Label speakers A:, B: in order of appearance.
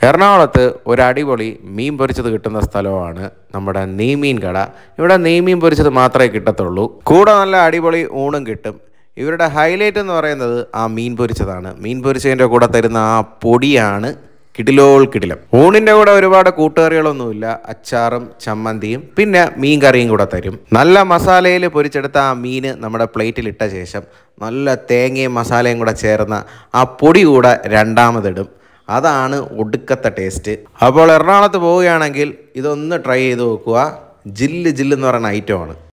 A: എറണാകുളത്ത് ഒരു അടിപൊളി മീൻ പൊരിച്ചത് കിട്ടുന്ന സ്ഥലമാണ് നമ്മുടെ നെയ്മീൻ കട ഇവിടെ നെയ്മീൻ പൊരിച്ചത് മാത്രമേ കിട്ടത്തുള്ളൂ കൂടെ നല്ല അടിപൊളി ഊണും കിട്ടും ഇവരുടെ ഹൈലൈറ്റ് എന്ന് പറയുന്നത് ആ മീൻ പൊരിച്ചതാണ് മീൻ പൊരിച്ചതിൻ്റെ കൂടെ തരുന്ന ആ പൊടിയാണ് കിടിലോൾ കിടിലം ഊണിൻ്റെ കൂടെ ഒരുപാട് കൂട്ടുകറികളൊന്നുമില്ല അച്ചാറും ചമ്മന്തിയും പിന്നെ മീൻ കറിയും കൂടെ തരും നല്ല മസാലയിൽ പൊരിച്ചെടുത്ത ആ മീൻ നമ്മുടെ പ്ലേറ്റിൽ ഇട്ട ശേഷം നല്ല തേങ്ങയും മസാലയും കൂടെ ചേർന്ന ആ പൊടി കൂടെ രണ്ടാമതിടും അതാണ് ഒടുക്കത്തെ ടേസ്റ്റ് അപ്പോൾ എറണാകുളത്ത് പോവുകയാണെങ്കിൽ ഇതൊന്ന് ട്രൈ ചെയ്ത് നോക്കുക ജില്ല് ജില്ല് എന്ന് പറയുന്ന ഐറ്റമാണ്